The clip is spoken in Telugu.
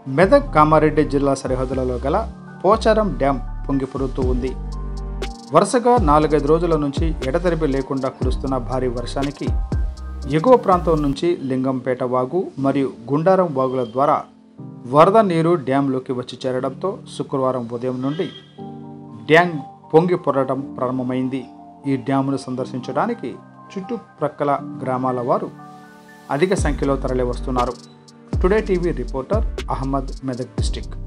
మెదక్ కామారెడ్డి జిల్లా సరిహద్దులలో గల పోచారం డ్యాం పొంగిపొరుతూ ఉంది వరుసగా నాలుగైదు రోజుల నుంచి ఎడతెరిపి లేకుండా కురుస్తున్న భారీ వర్షానికి ఎగువ ప్రాంతం నుంచి లింగంపేట వాగు మరియు గుండారం వాగుల ద్వారా వరద నీరు డ్యాంలోకి వచ్చి చేరడంతో శుక్రవారం ఉదయం నుండి డ్యాం పొంగి పొరడం ప్రారంభమైంది ఈ డ్యామును సందర్శించడానికి చుట్టుప్రక్కల గ్రామాల వారు అధిక సంఖ్యలో తరలి వస్తున్నారు Today TV reporter Ahmed Medak district